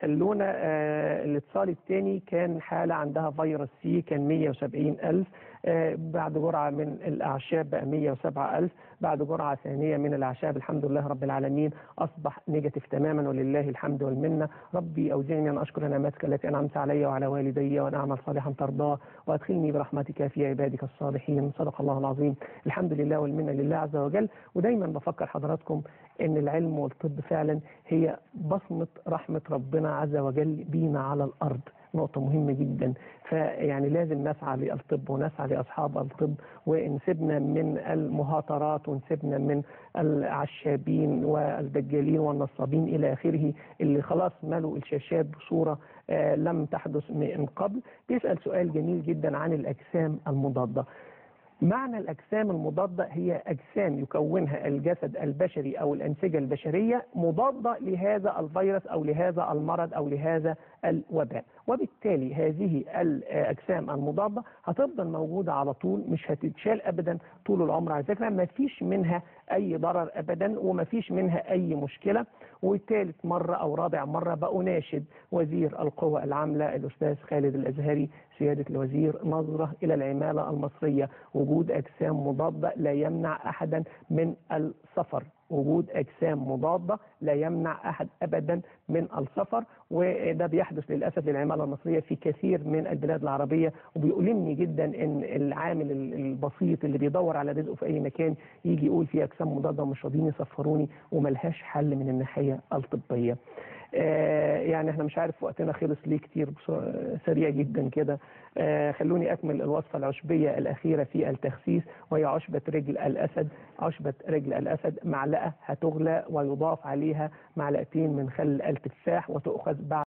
خلونا آه الاتصال الثاني كان حالة عندها فيروس سي كان 170 ألف آه بعد جرعة من الأعشاب بقى 107 ألف بعد جرعة ثانية من الأعشاب الحمد لله رب العالمين أصبح نيجاتيف تماما ولله الحمد والمنة ربي أوزعني أن أشكر نعمتك التي أنعمت علي وعلى والدي وأن أعمل صالحا ترضاه وأدخلني برحمتك في عبادك الصالحين صدق الله العظيم الحمد لله والمنة لله عز وجل ودايما بفكر حضراتكم ان العلم والطب فعلا هي بصمة رحمة ربنا عز وجل بينا على الارض نقطة مهمة جدا فيعني لازم نسعى للطب ونسعى لأصحاب الطب ونسيبنا من المهاترات ونسيبنا من العشابين والدجالين والنصابين إلى آخره اللي خلاص ملوا الشاشات بصورة آه لم تحدث من قبل بيسأل سؤال جميل جدا عن الأجسام المضادة معنى الأجسام المضادة هي أجسام يكونها الجسد البشري أو الأنسجة البشرية مضادة لهذا الفيروس أو لهذا المرض أو لهذا الوباء وبالتالي هذه الأجسام المضادة هتفضل موجودة على طول مش هتتشال أبدا طول العمر على فكرة ما فيش منها أي ضرر أبدا وما فيش منها أي مشكلة وثالث مرة أو رابع مرة بأناشد وزير القوى العاملة الأستاذ خالد الأزهري سيادة الوزير نظرة إلى العمالة المصرية وجود أجسام مضادة لا يمنع أحدا من السفر وجود أجسام مضادة لا يمنع أحد أبدا من السفر وده بيحدث للأسف للعمالة المصرية في كثير من البلاد العربية وبيؤلمني جدا أن العامل البسيط اللي بيدور على رزقه في أي مكان يجي يقول في أجسام مضادة ومش راضيين يسفروني وملهاش حل من الناحية الطبية آه يعني احنا مش عارف وقتنا خلص ليه كتير سريع جدا كده آه خلوني اكمل الوصفه العشبيه الاخيره في التخسيس وهي عشبه رجل الاسد عشبه رجل الاسد معلقه هتغلى ويضاف عليها معلقتين من خل التفاح وتؤخذ بعد